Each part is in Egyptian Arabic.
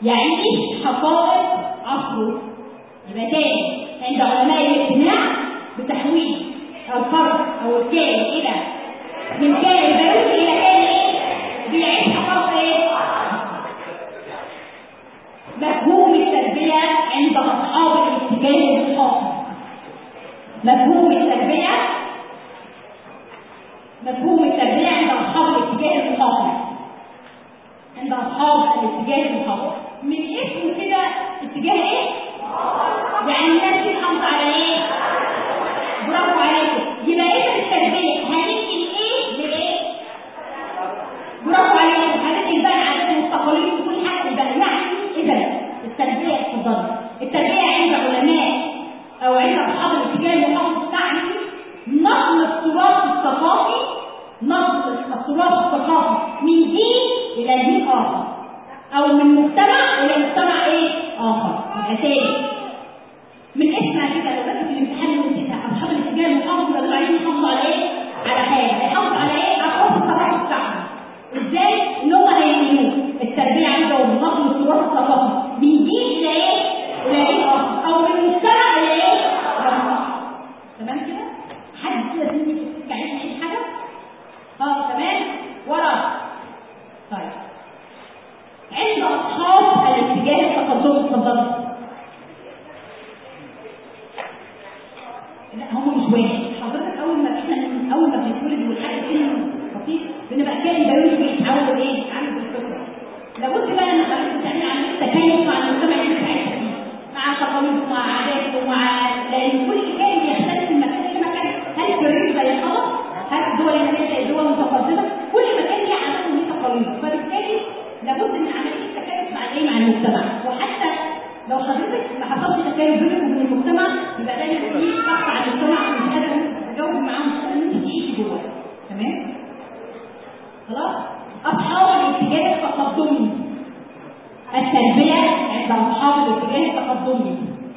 يعني حقائق عصره يبقى تاني عند علماء الاجتماع بتحويل الفرد او الكائن الى من كائن بيولوجي الى كائن ايه؟ بيعيش حقائق ايه؟ مفهوم التربية عند أصحاب الاتجاه الخاطئ مفهوم التربية مفهوم التربية عند أصحاب الاتجاه الخاطئ عند أصحاب الاتجاه الخاطئ من اسمه كده اتجاه ايه؟ يعني الناس تفهم على ايه؟ برافو عليكم يبقى اذا التربية هننقل ايه لايه؟ برافو عليكم هننقل بقى العادات والتقاليد وكل حاجة يبقى يعني اذا التربية اتفضلي التربية عند علماء او عند اصحاب الاتجاه المحافظ تعني نقل التراث الثقافي نقل التراث الثقافي من دين الى دين اخر او من مجتمع الى مجتمع ايه اخر يبقى تاني من اسمها كده لو كانت في الامتحان ونسيتها اصحاب الاتجاه المحافظ يقولوا عايزين يحافظوا على ايه على حاجه يحافظوا على ايه على التراث الثقافي بتاعهم ازاي ان هم هيعملوه التربيه عندهم نقل التراث الثقافي من دين الى ايه الى ايه اخر او من مجتمع الى ايه اخر تمام كده حد كده تيجي تفتكر عايز يعيش حاجه اه تمام ورا طيب عند اصحاب الاتجاه التقدمي اتفضلوا لا هم مش واحد حضرتك اول ما احنا اول ما بنتولد والحاجه سن بسيط بنبقى كائن بيولوجي بيتعود ايه يتعامل بالفطره لابد بقى ان حضرتك تعمل عمليه تكيف مع المجتمع اللي انت عايش فيه مع تقاليده ومع عاداته ومع لان كل كائن بيختلف من مكان لمكان هل الجرير زي الخلق هل الدول الناميه زي الدول المتقدمه كل مكان ليه عاداته وليه تقاليده فبالتالي لابد من عمليه التكيف مع الايه مع المجتمع وحتى لو حضرتك ما حصلش تكيف بينك وبين المجتمع يبقى ده في ضغط على المجتمع ومش قادر تتجاوب معاهم مش قادر انت تعيشي جوه تمام خلاص اصحاب الاتجاه التقدمي التربيه عند اصحاب الاتجاه التقدمي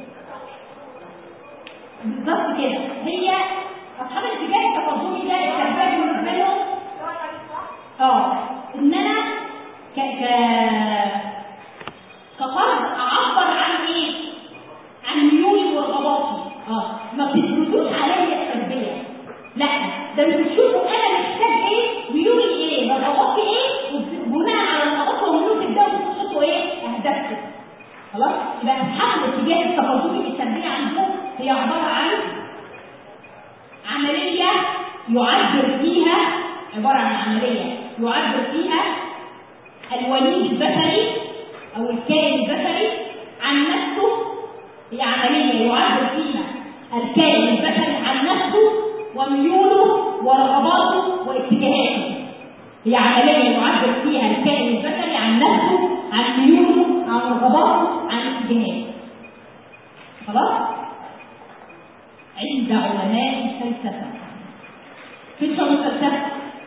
بالظبط كده هي اصحاب الاتجاه التقدمي ده التربيه بالنسبه لهم اه ان انا ك ك كفرد اعبر عن ايه عن ميولي ورغباتي اه ما بتفرضوش عليا التربيه لا ده انتوا تشوفوا انا محتاج ايه ميولي ايه رغباتي ايه وبناء على رغباتي وميولي تبداوا تحطوا ايه اهدافكم خلاص يبقى اصحاب الاتجاه التقدمي التربيه عندهم هي عباره عن عمليه يعبر فيها عباره عن عمليه يعبر فيها الوليد البشري او الكائن البشري عن نفسه هي عملية يعبر فيها الكائن البشري عن نفسه وميوله ورغباته واتجاهاته هي عملية يعبر فيها الكائن البشري عن نفسه عن ميوله عن رغباته عن اتجاهاته خلاص عند علماء الفلسفة في شغل الفلسفة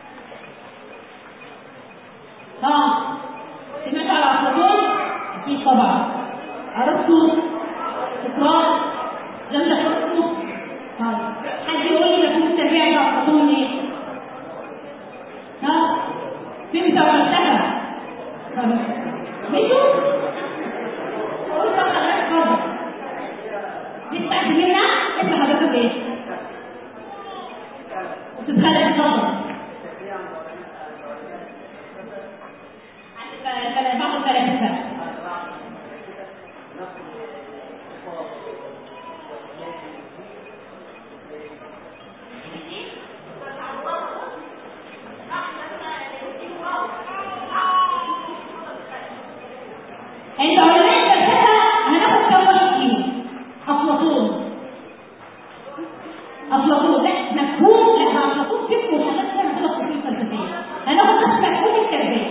ها سمعت على أفلاطون أكيد طبعا أرسطو سقراط لم تحطوا طيب حد يقول لي مفهوم التربية عند أفلاطون إيه؟ ها؟ فين بتوع الفلسفة؟ طب مشوا؟ قول بقى حضرتك اتفضل لسه قد منا؟ اسم حضرتك إيه؟ تتخلق اتفضل بعض الفلاسفة عند علماء الفلسفة هناخد كم واحد فيهم أفلاطون أفلاطون لا مفهوم لا أفلاطون فكره وحاجات كده هناخدها في الفلسفية هناخد بس مفهوم التربية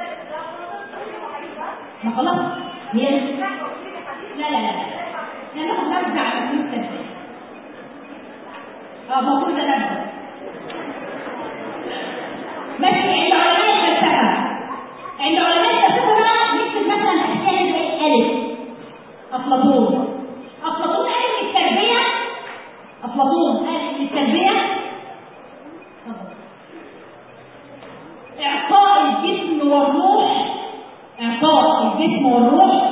ما خلاص هي لا لا لا احنا ناخد نبذة على مفهوم التربية اه المفروض ده نبذة بس عند علماء الفلسفة عند علماء الفلسفة بقى نكتب مثلا أشياء زي ألف أفلاطون أفلاطون قال إن التربية أفلاطون قال إن التربية إعطاء الجسم والروح إعطاء الجسم والروح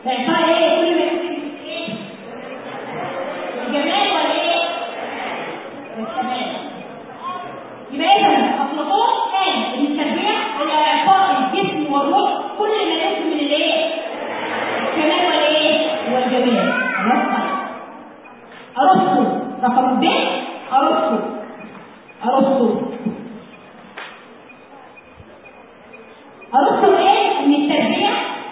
باعتبار ايه كل ما يمكن ايه الجمال ولا ايه الكمال يبقى اذا افلاطون قال ان التربيه هي اعطاء الجسم والروح كل ما يمكن من الايه الكمال والايه والجمال خلاص ارسطو رقم ب ارسطو ارسطو ارسطو قال ان التربيه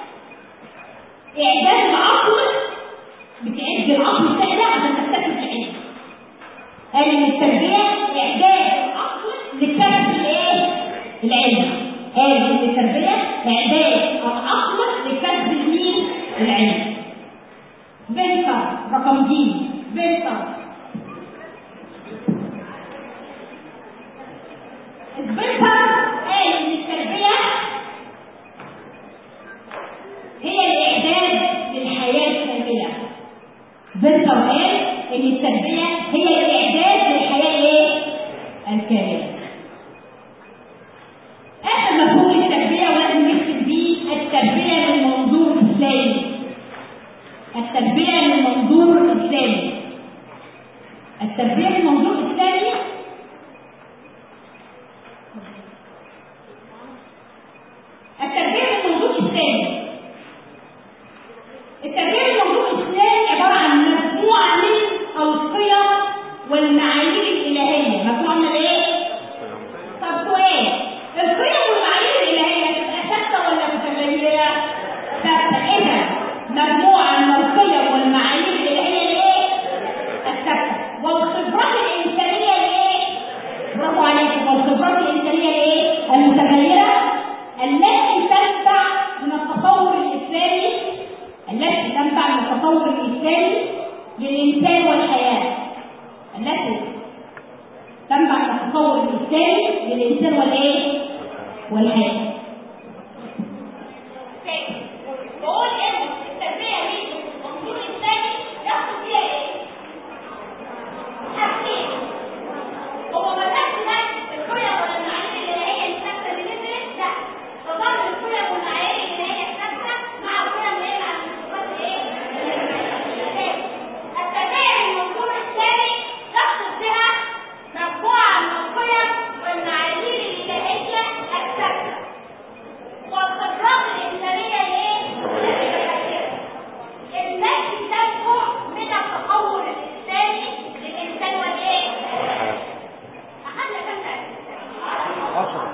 اعداد العقل بتعد العقل بتاعنا عشان تكتسب العلم قال ان التربيه اعداد العقل لكسب الايه العلم قال ان التربيه اعداد العقل لكسب المين العلم فينتر رقم دي فينتر فينتر قال ان التربيه هي الإعداد للحياة الكاملة فينتر قال إن التربية هي الإعداد للحياة إيه؟ الكاملة آخر مفهوم التربية ولازم نكتب بيه التربية من منظور إسلامي التربية من منظور إسلامي التربية من منظور إسلامي التربية من منظور إسلامي التربية الموضوع الإسلامي عبارة عن مجموعة من القيم والمعايير الإلهية مجموعة من إيه؟ طب سؤال القيم والمعايير الإلهية تبقى ثابتة ولا متغيرة؟ ثابتة إذا مجموعة من القيم والمعايير الإلهية الإيه؟ الثابتة والخبرات الإنسانية الإيه؟ برافو عليكم والخبرات الإنسانية الإيه؟ المتغيرة التي تنبع من التصور الإسلامي التي تنبع من التصور الإسلامي للإنسان والحياة التي تنبع من التصور الإسلامي للإنسان والإيه؟ والحياة بقول إن التربية دي المنظور الإسلامي يقصد فيها إيه؟ حاجتين هو ما كانش ده القيم والمعايير الإلهية الثابتة اللي نزلت لا تظل القيم والمعايير الإلهية الثابتة مع القيم اللي هي مع الصفات إيه؟ التربية المنظور الثاني تقصد بها مجموعة من القيم والمعايير الإلهية الثابتة والخبرات الإنسانية الإيه؟ التي تنبع من التطور الإنساني للإنسان والإيه؟ أخذنا كم درس؟ عشرة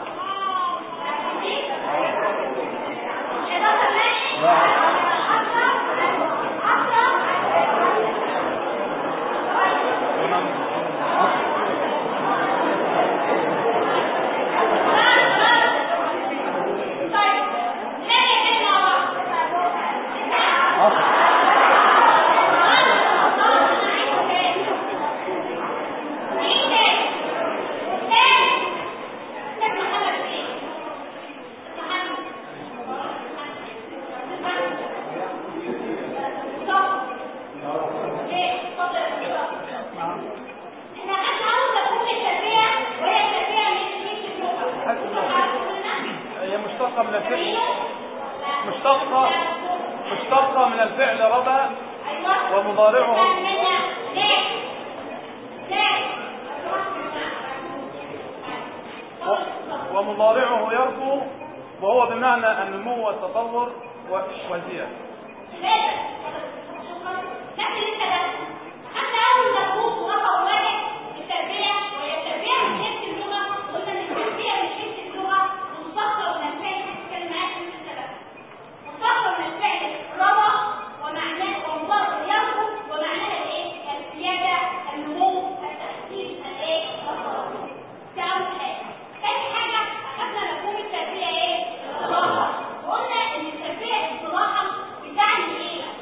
عشرة هي مشتقة من الفعل مشتقة مشتقة من الفعل ربا ومضارعه و- ومضارعه يربو وهو بمعنى النمو والتطور و- والزيادة قلنا ان التربيه اصطلاحا بتعني ايه؟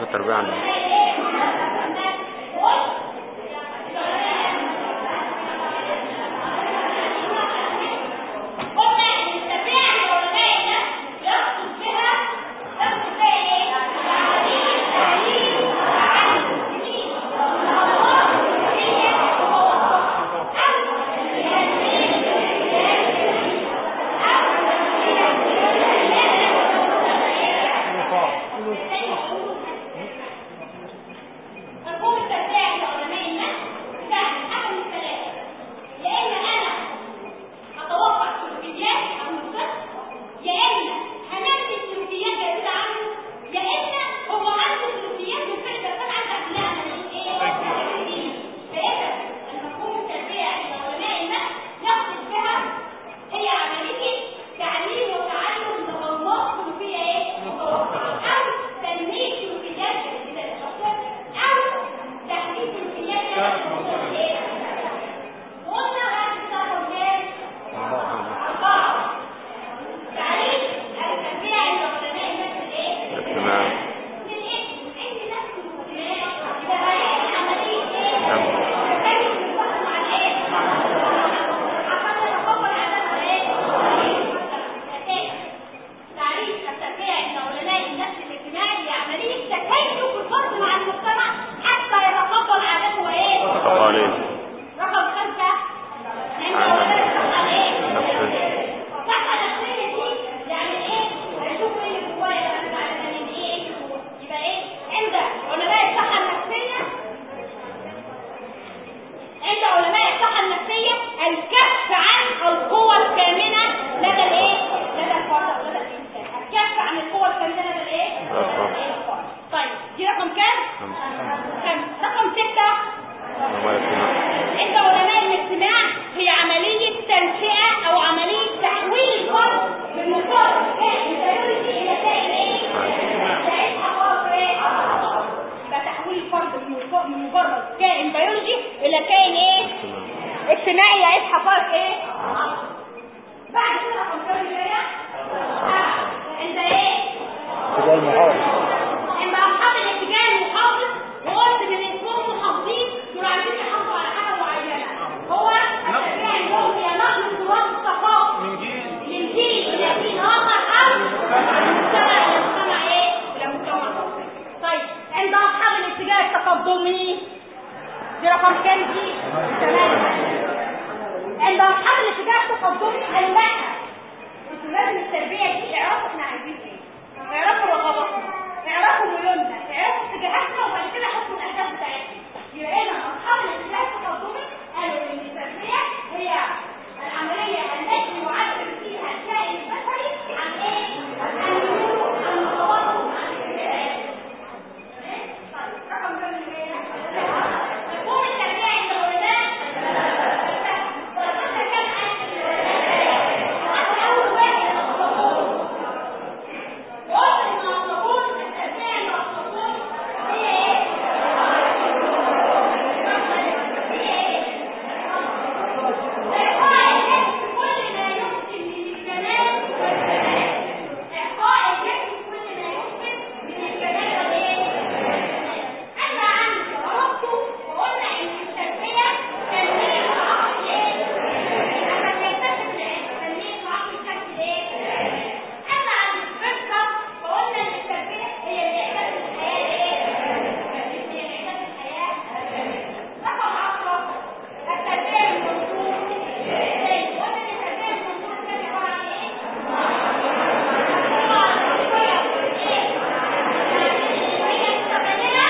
التربية عندنا مفهوم التربية عند علماء النفس سهل أحد الثلاثة يا إما أنا هتوقع سلوكيات عن الطفل يا إما هنمي سلوكيات جديدة عنه يا إما هو عنده سلوكيات وفعل بس أنا عايزة أعملها إيه؟ فإذا المفهوم التربية عند علماء النفس يقصد بها هي عملية تعليم وتعلم لأنماط سلوكية إيه؟ متوقعة أو تنمية سلوكيات جديدة للشخص أو تحديد سلوكيات جديدة إيه؟ وقلنا هنستخدم كام؟ أربعة تعريف التربية عند علماء النفس الإيه؟ الاجتماعي من الاسم عندي نفس المسلمات إذا غيرت عملية إيه؟ تكيف الفصل مع الإيه؟ عشان نتقبل عدمها إيه؟ أساس تعريف التربية عند علماء النفس الاجتماعي هي عملية تكيف الفرد مع المجتمع حتى يتقبل عادته إيه؟ تقاليد رقم خمسة عند علماء الصحة إيه؟ نفسي الصحة النفسية دي يعني ايه؟ هيشوف ايه اللي جوايا انا مش عارفة من ايه اللي جوا. يبقى ايه؟ عند علماء الصحة النفسية عند علماء الصحة النفسية الكف عن القوى الكامنة لدى الايه؟ لدى الفرد او لدى الانسان الكف عن القوى الكامنة لدى الايه؟ الفرد. الفرد. طيب دي رقم كام؟ خمسة رقم ستة علماء الاجتماع عند علماء الاجتماع هي عملية تنشئة أو عملية تحويل الفرد من مجرد كائن بيولوجي إلى كائن إيه؟ كائن حقائق إيه؟ يبقى تحويل الفرد من مج- من مجرد كائن بيولوجي إلى كائن إيه؟ اجتماعي يعيش حقائق إيه؟ بعد كده رقم كام شوية؟ آه. عند إيه؟ اتجاه المحافظ عند أصحاب الاتجاه المحافظ وقلت من اسمهم محافظين دول عايزين يحافظوا على حاجة معينة هو التشريع اليوم هي نقل التراث الثقافي من جيل من جيل إلى جيل آخر أو من مجتمع إلى مجتمع إيه؟ إلى مجتمع آخر. طيب عند أصحاب الاتجاه التقدمي دي رقم كام دي؟ ثمانية عند أصحاب الاتجاه التقدمي قالوا لأ انتوا لازم التربية دي اعرفوا احنا عايزين ايه اعرفوا رغباتنا اعرفوا ميولنا اعرفوا اتجاهاتنا وبعد كده حطوا الاهداف بتاعتنا يبقى هنا اصحاب الاتجاه التقدمي قالوا ان التربية هي العملية التي يعبر فيها الكائن البشري عن ايه؟ عن الميول عن الرغبات عن الاتجاهات تمام؟ طيب رقم كام اللي جاي ده؟ مفهوم التربية عند العلماء درجتها كام حاجة؟ أول واحد الأخلاقون وقلت إن الأخلاقون التربية عند الأخلاقون هي إيه؟ هي إيه؟ إعطاء النفس كل ما يمكن من الكمال والكمال إعطاء النفس كل ما يمكن من الكمال والإيه؟ أما عن ضربته وقلنا إن التربية تنمية العقل إيه؟ عشان يكتسب العلم تنمية العقل بشكل إيه؟ أما عن الفكرة فقلنا إن التربية هي الإعداد الحياة إيه؟ هي الإعداد الحياة رقم عشرة التربية المنظور إزاي؟ قلنا إن التربية المنظور كان عبارة عن إيه؟ عبارة عن تربية إيه؟ هي متبادلة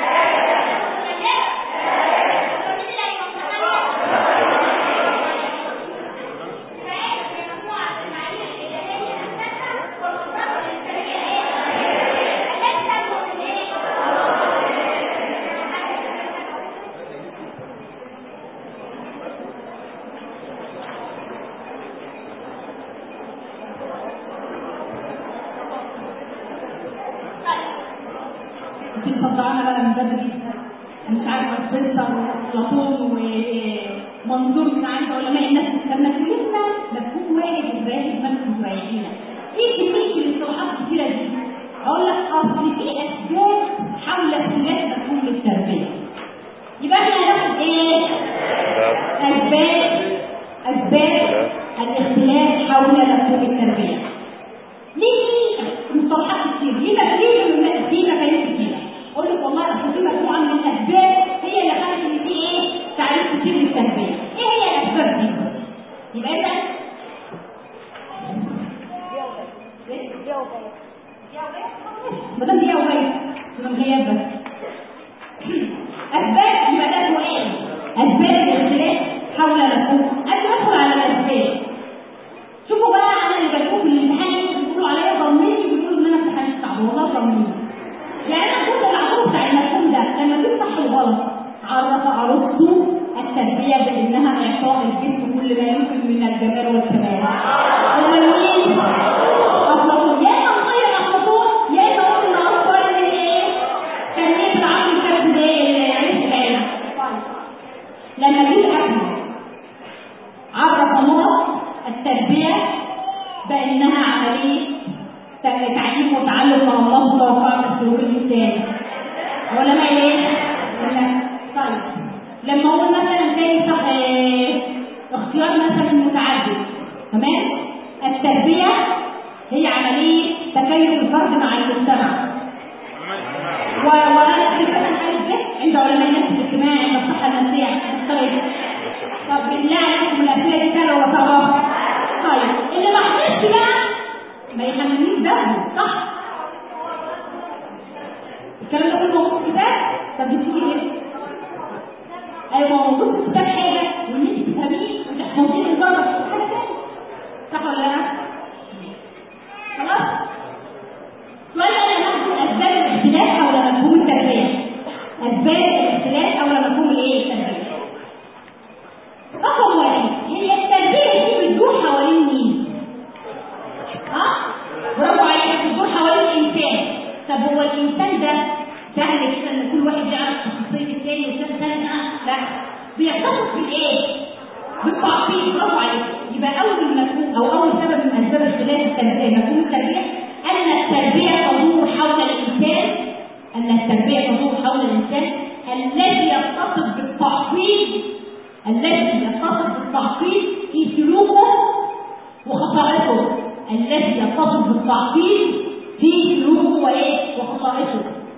دي مصدعانا بقى من بدري أنا مش عارفه سبنسر وافلاطون ومنظور من عند علماء النفس لما كلمنا مفهوم واحد وباقي دماغكم مرايحينا ايه كميه الاصطلاحات الكتيره دي؟ اقول لك اصل في اسباب ارسطو التربيه بانها اعطاء الجسم كل ما يمكن من الجمال والكمال ومين افلاطون يا اما نغير افلاطون يا اما نقول ان افكار من ايه تنميه العقل كانت ايه عرفت العلم لما جه احمد عرف نقط التربيه بانها عمليه تعليم وتعلم مع الله وتوقع السلوك الانساني علماء ايه؟ طيب لما اقول مثلا تاني صح اه اختيار مثلا متعدد تمام؟ التربيه هي عمليه تكيف الفرد مع المجتمع وانا في مثلا الف عند علماء النفس الاجتماعي عند الصحه النفسيه طيب طب بالله عليكم الاسئله دي سهله ولا صعبه؟ طيب اللي ما حضرش بقى ما يحملنيش دمه صح الكلام ده كله موجود في كتاب طب بتيجي ليه ايوه موجود في كتاب حاجه وان انت تفهميه وتحفظيه لدرجه حاجه ثانيه صح ولا لا خلاص سؤال انا ناخد اسباب الاختلاف حول مفهوم التربيه اسباب الاختلاف حول مفهوم الايه التربيه رقم واحد هي التربيه دي بتدور حوالين مين ها برافو عليك بتدور حوالين الانسان طب هو الانسان ده سهل كده ان كل واحد يعرف شخصيه الثاني والثاني ثاني اه لا بيختص بالايه؟ بالتعقيد برافو عليك يبقى اول مفهوم او اول سبب من اسباب اختلاف التربيه مفهوم التربيه ان التربيه تدور حول الانسان ان التربيه تدور حول الانسان الذي يتصف بالتعقيد الذي يتصف بالتعقيد في سلوكه وخصائصه الذي يتصف بالتعقيد في سلوكه وايه وخصائصه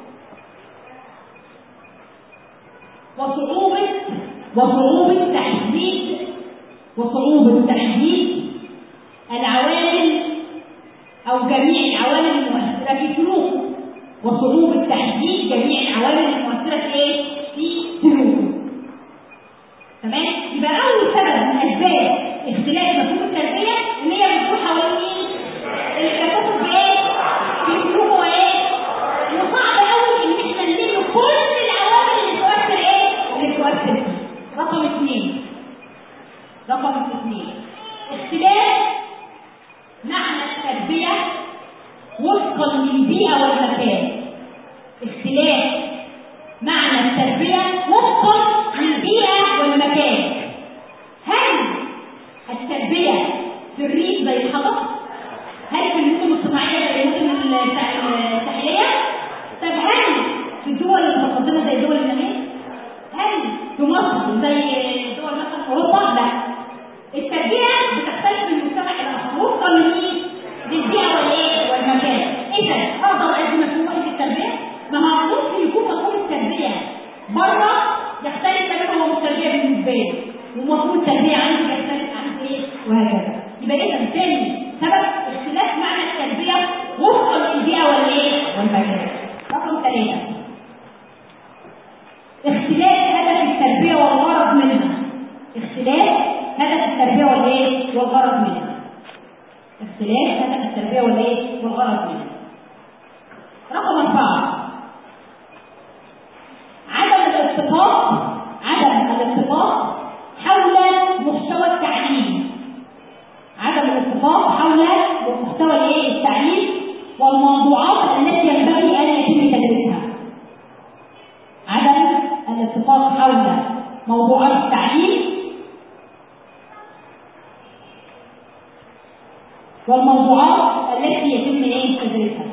وصعوبة وصعوبة تحديد وصعوبة تحديد العوامل أو جميع العوامل المؤثرة في سلوكه وصعوبة تحديد جميع العوامل المؤثرة في إيه؟ في سلوكه تمام؟ يبقى أول سبب من أسباب اختلاف مفهوم التربية إن هي بتدور حوالين مين؟ التكاثر في إيه؟ في سلوكه وإيه؟ وصعب قوي إن إحنا نلم كل العوامل اللي تؤثر إيه؟ اللي تؤثر فيه. رقم اثنين رقم اثنين اختلاف معنى التربية وفقا للبيئة والمكان اختلاف معنى التربية وفقا للبيئة والمكان هل التربية في الريف زي الحضر؟ هل في المدن الصناعية زي المدن الساحلية؟ طب هل في الدول المتقدمة زي دول النمير؟ هل في مصر زي دول مثلا أوروبا؟ لا التربية بتختلف من المجتمع الآخر وفقا لمين؟ للبيئة والإيه؟ والمكان إذا أقدر أدي مفهوم واحد التربية؟ ما هو ممكن يكون مفهوم التربية بره يختلف تماما هو التربية بالنسبة لي ومفهوم التربية عندي يختلف عن إيه؟ وهكذا يبقى إذا تاني سبب اختلاف معنى التربية وفقا للبيئة والإيه؟ والمكان رقم ثلاثة اختلاف هدف التربية والغرض منها اختلاف هدف التربية والايه والغرض منها اختلاف هدف التربية والايه والغرض منها رقم أربعة عدم الاتفاق عدم الاتفاق حول مستوى التعليم عدم الاتفاق حول مستوى الايه التعليم والموضوعات التي ينبغي ان يتم تدريسها عدم الاتفاق حول موضوعات التعليم والموضوعات التي يتم ايه تدريسها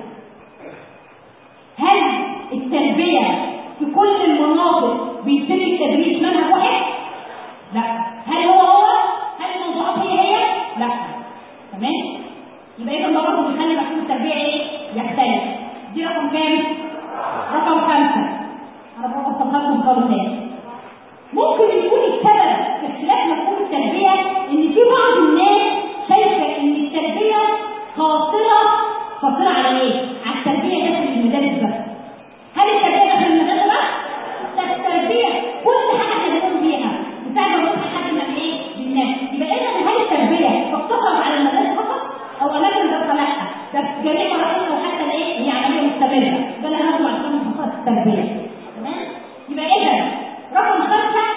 هل التربية في كل المناطق بيتم التدريس منهج واحد؟ لا هل هو هو؟ هل الموضوعات هي هي؟ لا تمام؟ يبقى اذا ده برضه بيخلي مفهوم التربية ايه؟ يختلف دي رقم كام؟ رقم خمسة انا بوصلها لكم قول تاني ممكن يكون السبب في اختلاف مفهوم التربية ان في بعض الناس شايفة ان التربية قاصرة قاصرة على ايه؟ على التربية داخل المدارس بس هل التربية داخل المدارس بس؟ لا التربية كل حاجة احنا بنقوم بيها بتاع ما نروح لحد من ايه؟ للناس يبقى اذا هل التربية تقتصر على المدارس فقط؟ او اماكن دراسة لا ده في جميع مراحلنا وحتى الايه؟ هي عملية مستمرة ده اللي هناخده عشان خصائص التربية تمام؟ يبقى اذا رقم خمسة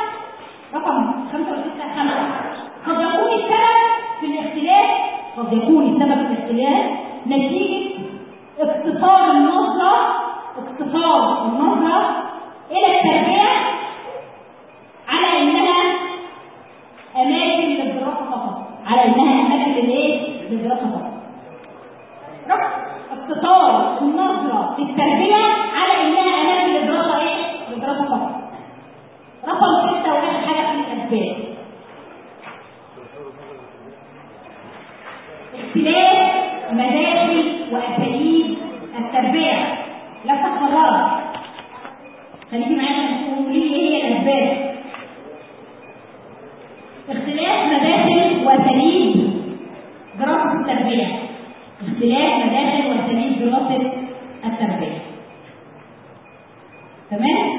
تمام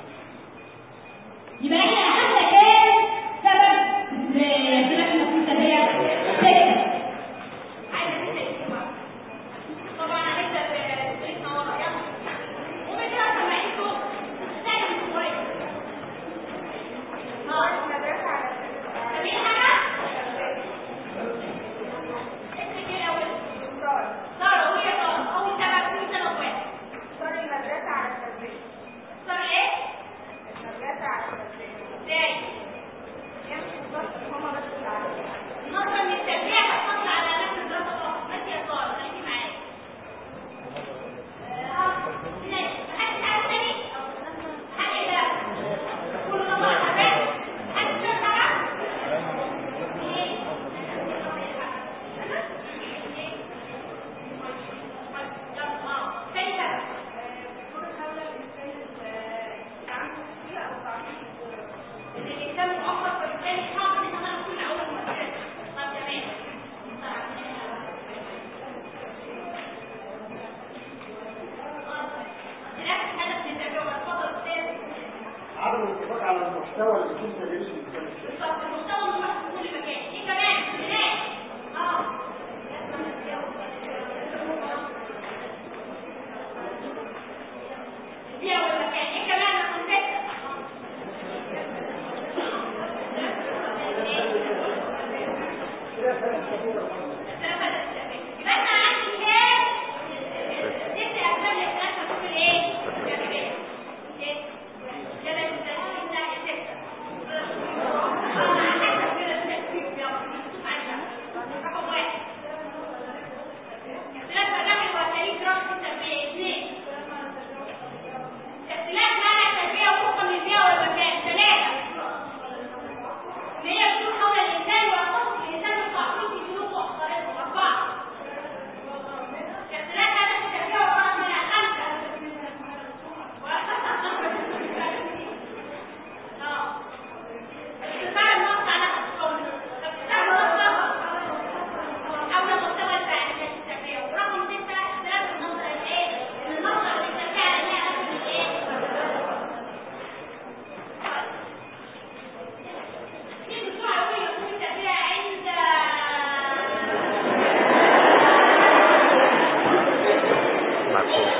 يبقى احنا اخذنا كام سبب لاختلاف المفهوم التربيه سته عايزه تسال طبعا هنبدا باسمنا ورا يلا ومن كده سامعينكم استنى شويه اه المدرسه على سبيل حاجه اسمك ايه الاول ساره ساره وهي ساره اول سبب كل سنه واحد صار المدرسة على التدريس ساره ايه المدرسة على التدريس ازاي يمشي الضغط هما بس اللي عارفين نظرا للتربيه هتحصل على نفس الدراسه فقط ماشي يا ساره خليكي معايا اه ماشي محدش عارف تاني حد ده كله طبعا حاجات حد شاف حاجه ايه تاني سبب دور الدولة الإنسان اللي عنده مشكلة أو تعريف الإنسان مؤخر فبالتالي صعب إن احنا نكون أول مؤثر طب تمام نفس هدف التجربة اتفضل أستاذ عدم الاتفاق على المحتوى اللي يكون تدريس المكان الشيء بالظبط المستوى الموحد في كل مكان إيه كمان؟ هناك اه البيئة والمكان إيه كمان رقم ستة؟ يبقى احنا عندي كام ست اسباب لاختلاف مفهوم الايه؟ التربيه. ست. كده الترتيب ده ستة. اه حسب كده الترتيب يلا مكتوب عندنا. رقم واحد. اختلاف مراحل واساليب دراسة التربية. اثنين. اختلاف معنى التربية وفقا للبيئة والمكان. ثلاثة. ان هي بتدور حول الانسان ويخص الانسان بالتعقيد في سلوكه واخلاقه. اربعة. اختلاف هدف التربية وغرض منها خمسة. اه. ارتفاع النص على القول. ارتفاع النص حول مستوى الفاعلية في التربية. ورقم ستة اختلاف النظر الايه؟ النظر للتربية على انها هدف الايه؟ مين بسرعة يقول لي مفهوم التربية عند معكوس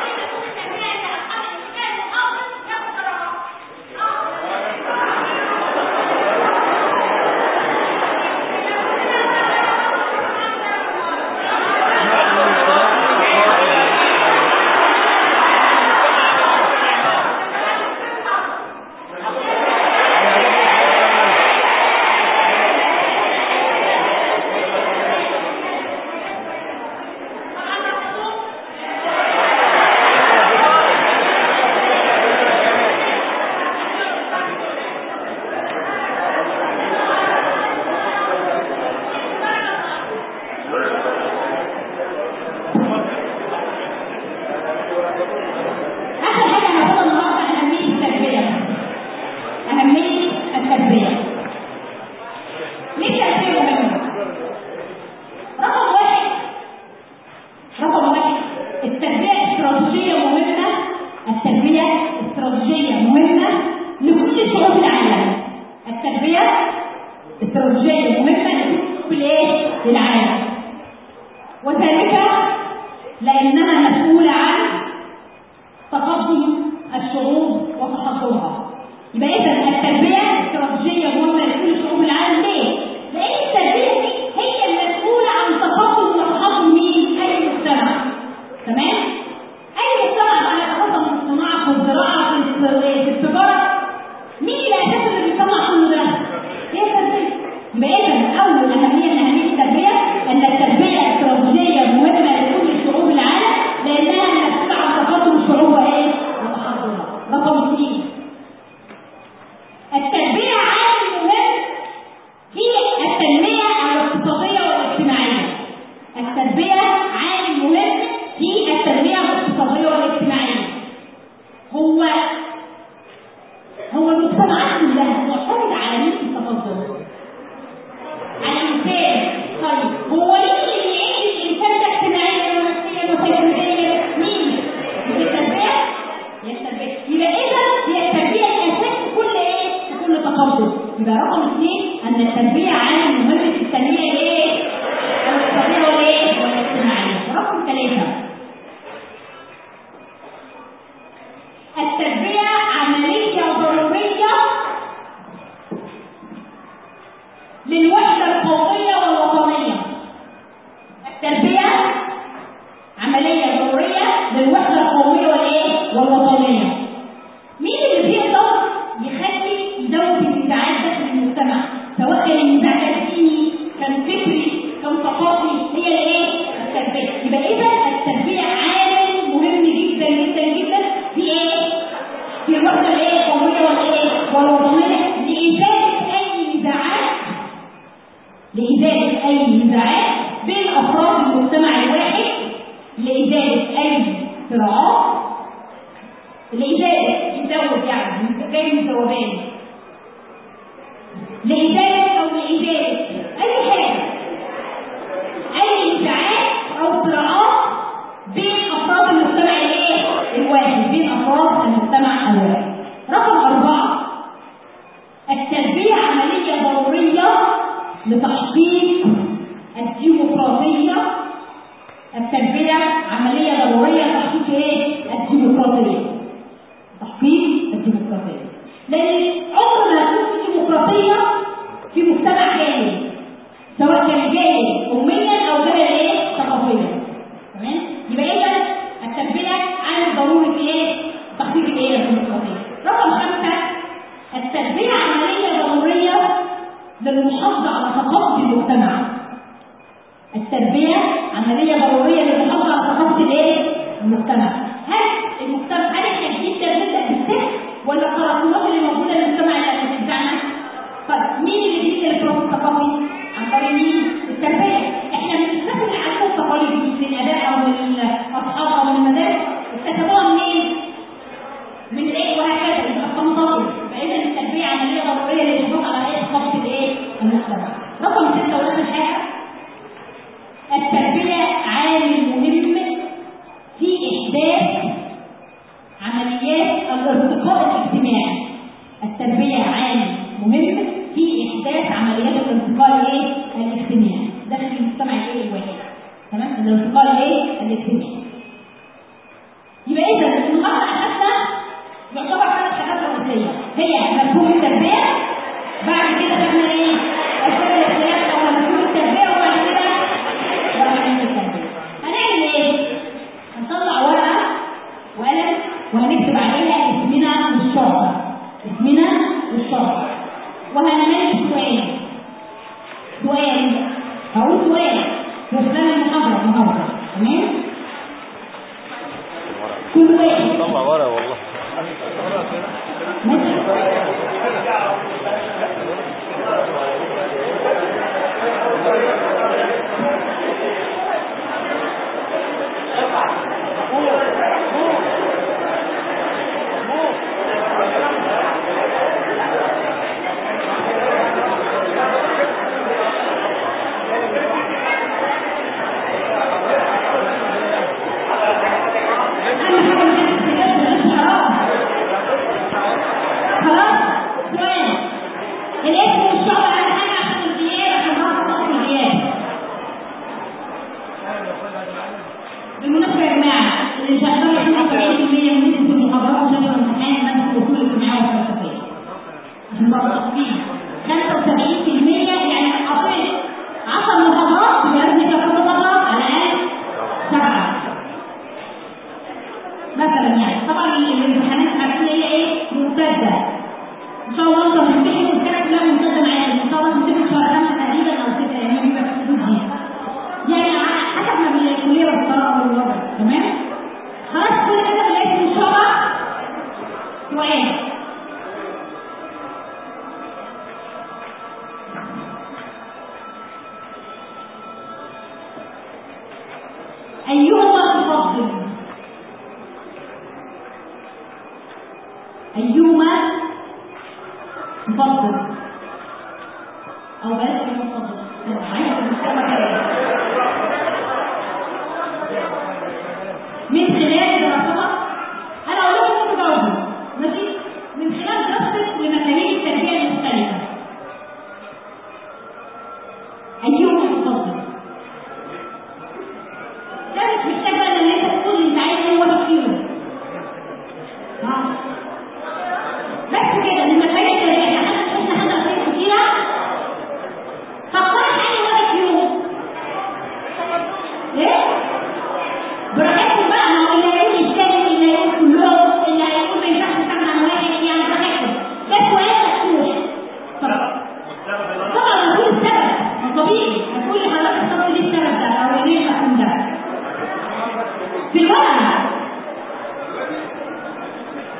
آخر حاجة هناخدها النهاردة أهمية التربية. أهمية التربية. ليه التربية مهمة؟ رقم واحد رقم واحد التربية استراتيجية مهمة التربية استراتيجية مهمة لكل شعوب العالم. التربية استراتيجية مهمة لكل شعوب الايه؟ العالم. وذلك لأنها مسؤولة عن تقدم الشعوب وتحضرها يبقى اذا التربيه استراتيجيه مهمه لكل شعوب العالم ليه؟ لان التربيه دي هي المسؤوله عن تقدم وتحضر مين؟ اي مجتمع تمام؟ اي مجتمع على تقدم في الصناعه في الزراعه في الت- في التجاره مين اللي اساسا اللي بيطلع كل ده؟ هي التربيه يبقى اذا اول اهميه من اهميه التربيه ان التربيه استراتيجيه مهمه لكل شعوب العالم لانها المسؤوله عن تقدم الشعوب وايه؟ وتحضرها رقم اثنين التربيه عامل مهم في التنميه الاقتصاديه والاجتماعيه التربيه عامل مهم في التنميه الاقتصاديه والاجتماعيه هو هو المجتمعات كلها معتمدة على مين في التفضل؟ على الإنسان طيب هو مين اللي يعيش الإنسان ده اجتماعيا ونفسيا وسيكولوجيا؟ مين؟ مش التربية؟ هي التربية التربيه يبقى اذا هي التربيه الاساس في كل ايه في كل تقدم يبقى رقم اثنين ان التربيه عامل مهم في التنميه ايه الاقتصاديه والايه والاجتماعيه رقم ثلاثه التربيه عمليه ضروريه للوحده القوميه والوطنيه التربيه عمليه ضروريه للوحده القوميه والايه والوطنيه مين اللي بيقدر يخلي يزود النزاعات داخل المجتمع سواء كان النزاع كان ديني كان فكري كان ثقافي هي الايه التربيه يبقى اذا التربيه عامل مهم جدا جدا جدا في ايه في الوحده الايه القوميه والايه والوطنيه لازاله اي نزاعات لإزالة أي نزاعات بين أفراد المجتمع الواحد لإزالة أي صراعات لإزالة يزود يعني جاي من ذوبان لإزالة أو لإزالة أي حاجة أي نزاعات أو صراعات بين أفراد المجتمع الإيه؟ الواحد بين أفراد المجتمع الواحد رقم أربعة التربية عملية ضرورية لتحقيق الديمقراطية التربية عملية ضرورية لتحقيق ايه؟ الديمقراطية تحقيق الديمقراطية لأن عمر ما يكون في ديمقراطية في مجتمع جاهل سواء كان جاهل أميا أو جاهل ايه؟ ثقافيا تمام؟ يبقى إذا التربية عامل ضروري في ايه؟ تحقيق الايه؟ الديمقراطية رقم خمسة التربية عملية ضرورية للمحافظة على ثقافة المجتمع. التربية عملية ضرورية للمحافظة على ثقافة الايه؟ المجتمع. هل المجتمع هل احنا جديد نبدأ بالسحر ولا التراكمات اللي موجودة في المجتمع اللي بتاعنا؟ طيب مين اللي بيدي التراث الثقافي؟ عن طريق مين؟ التربية. احنا بنستخدم العادات والتقاليد مش من الآباء أو من الأصحاب أو من المدارس اكتسبوها منين؟ من الايه وهكذا يبقى التنظيم فاذا التربيه عمليه ضروريه للحفاظ على ايه ثقافه الايه المجتمع رقم سته واخر حاجه التربيه عامل مهم في احداث عمليات الارتقاء الاجتماعي التربيه عامل مهم في احداث عمليات الارتقاء الايه الاجتماعي داخل المجتمع الايه الواحد تمام الارتقاء الايه الاجتماعي يبقى اذا النهارده اخذنا يعتبر ثلاث حاجات رئيسيه هي مفهوم التربيه بعد كده خدنا ايه؟ اسباب الاختلاف او مفهوم التربيه وبعد كده برامج التربيه هنعمل ايه؟ هنطلع ورقه وقلم وهنكتب عليها اسمنا والشرطه اسمنا والشرطه وهنناقش سؤال سؤال هقول سؤال في خلال المحاضره النهارده تمام؟ كل واحد طلع ورا والله ماشي أهم حاجة ما تنساش حرام خلاص سؤال الاسم والشغل على حاجه عشان الغياب عشان نعرف نقص الغياب بالمناسبه يا جماعه اللي شغال 70% من نسبه المحاضرات وشغل الامتحان ماده الاصول الاجتماعيه والفلسفيه عشان نبقى متفقين 75% يعني اقل 10 محاضرات يبقى لازم يبقى كل محاضره على الاقل سبعه مثلا يعني طبعا الامتحانات عارفين هي ايه ممتازه ان شاء الله انت هتمتحن والسنه كلها ممتازه معاك ان شاء الله هتمتحن شهر خمسه تقريبا او كده يعني بيبقى في الحدود دي يعني على حسب ما الكليه والقراءه والوضع تمام خلاص كل كده بلاقي ان شاء الله سؤال أيهما تفضل أيهما تفضل أو بلاش أيهما تفضل أنا عايزة المستوى كده من خلال دراستها أنا أقول لكم تجاوبوا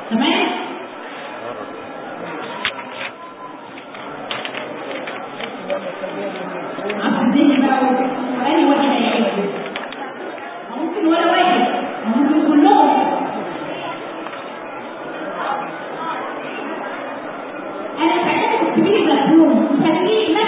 تمام عبد الدين بقى وأي واحد هيعمل ممكن ولا واحد ممكن كلهم انا ساعتها كنت بجيب مفهوم مش هتجيب